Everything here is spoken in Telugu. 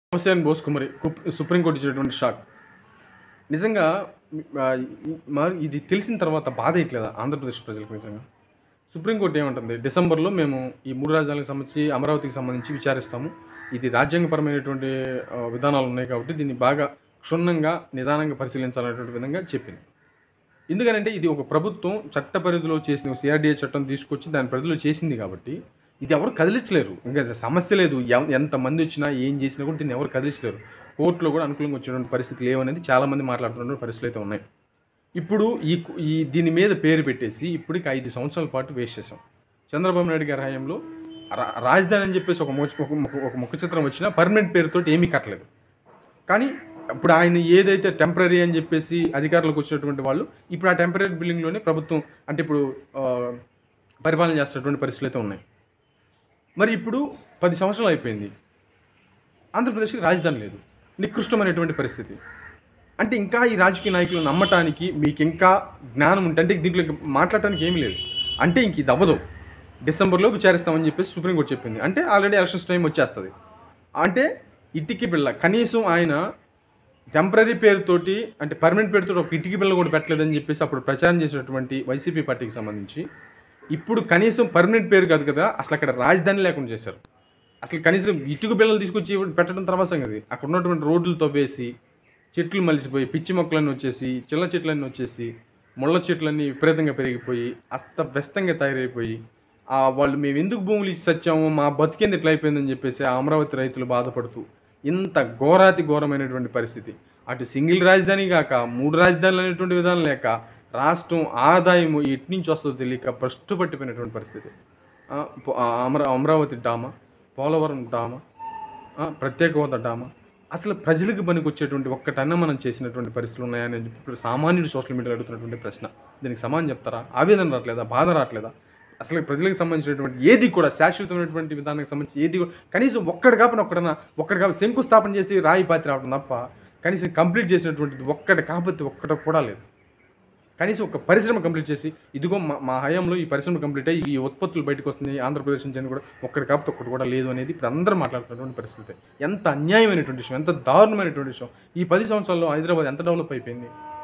నమస్తే అని బోస్ కుమారి కుప్- సుప్రీంకోర్టు ఇచ్చినటువంటి షాక్ నిజంగా ఆ, ఈ- మరి ఇది తెలిసిన తర్వాత బాధ ఇట్లేదా ఆంధ్రప్రదేశ్ ప్రజలకు నిజంగా సుప్రీంకోర్టు ఏమంటుంది డిసెంబర్లో మేము ఈ మూడు రాజధానులకు సంబంధించి అమరావతికి సంబంధించి విచారిస్తాము ఇది రాజ్యాంగపరమైనటువంటి ఆ, విధానాలు ఉన్నాయి కాబట్టి దీన్ని బాగా క్షుణ్ణంగా నిదానంగా పరిశీలించాలనేటువంటి విధంగా చెప్పింది ఎందుకనంటే ఇది ఒక ప్రభుత్వం చట్ట పరిధిలో చేసిన సిఆర్డీఏ చట్టం తీసుకొచ్చి దాని పరిధిలో చేసింది కాబట్టి ఇది ఎవరు కదిలించలేరు ఇంకా అది సమస్య లేదు ఎం- ఎంతమంది వచ్చినా ఏం చేసినా కూడా దీన్ని ఎవరు కదిలించలేరు కోర్టులో కూడా అనుకూలంగా వచ్చేటువంటి పరిస్థితి లేవనేది చాలామంది మాట్లాడుతున్న పరిస్థితులు అయితే ఉన్నాయి ఇప్పుడు ఈ కు- ఈ దీని మీద పేరు పెట్టేసి ఇప్పటికి ఐదు సంవత్సరాల పాటు వేస్ట్ చేసాం చంద్రబాబు నాయుడు గారి హయాంలో రా- రాజధాని అని చెప్పేసి ఒక మొ- ఒక మొ- ఒక ముఖ చిత్రం వచ్చినా పర్మనెంట్ పేరుతో ఏమీ కట్టలేదు కానీ ఇప్పుడు ఆయన ఏదైతే టెంపరీ అని చెప్పేసి అధికారులకు వచ్చినటువంటి వాళ్ళు ఇప్పుడు ఆ టెంపరీ బిల్డింగ్లోనే ప్రభుత్వం అంటే ఇప్పుడు ఆ, పరిపాలన చేస్తున్నటువంటి పరిస్థితులు అయితే ఉన్నాయి మరి ఇప్పుడు పది సంవత్సరాలు అయిపోయింది ఆంధ్రప్రదేశ్కి రాజధాని లేదు నికృష్టమైనటువంటి పరిస్థితి అంటే ఇంకా ఈ రాజకీయ నాయకులు నమ్మటానికి మీకు ఇంకా జ్ఞానం ఉంటే అంటే దీంట్లో ఇంకా మాట్లాడటానికి ఏమీ లేదు అంటే ఇంక ఇది అవ్వదు డిసెంబర్లో విచారిస్తామని చెప్పేసి సుప్రీంకోర్టు చెప్పింది అంటే ఆల్రెడీ ఎలక్షన్స్ టైం వచ్చేస్తుంది అంటే ఇటుకి బిళ్ళ కనీసం ఆయన టెంపరీ పేరుతోటి అంటే పర్మనెంట్ పేరుతో ఒక ఇటుకి బిళ్ళ కూడా పెట్టలేదని చెప్పేసి అప్పుడు ప్రచారం చేసినటువంటి వైసీపీ పార్టీకి సంబంధించి ఇప్పుడు కనీసం పర్మనెంట్ పేరు కాదు కదా అసలు అక్కడ రాజధాని లేకుండా చేశారు అసలు కనీసం ఇటుక బిళ్ళలు తీసుకొచ్చి పెట్టడం తర్వాత సంగతి అక్కడ ఉన్నటువంటి రోడ్లు తవ్వేసి చెట్లు మలిసిపోయి పిచ్చి మొక్కలన్నీ వచ్చేసి చిల్ల చెట్లన్నీ వచ్చేసి ముళ్ళ చెట్లన్నీ విపరీతంగా పెరిగిపోయి అస్తవ్యస్తంగా తయారైపోయి ఆ వాళ్ళు మేము ఎందుకు భూములు ఇచ్చి సచ్చాము మా బతికేంది ఇట్లా అయిపోయిందని చెప్పేసి ఆ అమరావతి రైతులు బాధపడుతూ ఇంత ఘోరాతి ఘోరమైనటువంటి పరిస్థితి అటు సింగిల్ రాజధాని కాక మూడు రాజధానులు అనేటువంటి విధానం లేక రాష్ట్రం ఆదాయము ఎటు నుంచి వస్తుందో తెలియక భ్రష్టు పట్టిపోయినటువంటి పరిస్థితి ఆ, పో- ఆ, అమరా అమరావతి డామా పోలవరం డామా ఆ, ప్రత్యేక హోదా డామా అసలు ప్రజలకు పనికొచ్చేటువంటి ఒక్కటన్నా మనం చేసినటువంటి పరిస్థితులు ఉన్నాయని చెప్పి ఇప్పుడు సామాన్యుడు సోషల్ మీడియాలో అడుగుతున్నటువంటి ప్రశ్న దీనికి సమానం చెప్తారా ఆవేదన రావట్లేదా బాధ రావట్లేదా అసలు ప్రజలకు సంబంధించినటువంటి ఏది కూడా శాశ్వతమైనటువంటి విధానానికి సంబంధించి ఏది కూడా కనీసం ఒక్కడి కాపని ఒక్కడన్నా ఒక్కడి కాపని శంకుస్థాపన చేసి రాయి పాతి రావడం తప్ప కనీసం కంప్లీట్ చేసినటువంటిది ఒక్కటి కాకపోతే ఒక్కటి కూడా లేదు కనీసం ఒక పరిశ్రమ కంప్లీట్ చేసి ఇదిగో మా మా హయాంలో ఈ పరిశ్రమ కంప్లీట్ అయ్యి ఈ ఉత్పత్తులు బయటకు వస్తున్నాయి ఆంధ్రప్రదేశ్ నుంచి అని కూడా ఒక్కటి కాకపోతే ఒక్కటి కూడా లేదు అనేది ఇప్పుడు అందరూ మాట్లాడుతున్నటువంటి పరిస్థితి ఎంత అన్యాయమైనటువంటి విషయం ఎంత దారుణమైనటువంటి విషయం ఈ పది సంవత్సరాల్లో హైదరాబాద్ ఎంత డెవలప్ అయిపోయింది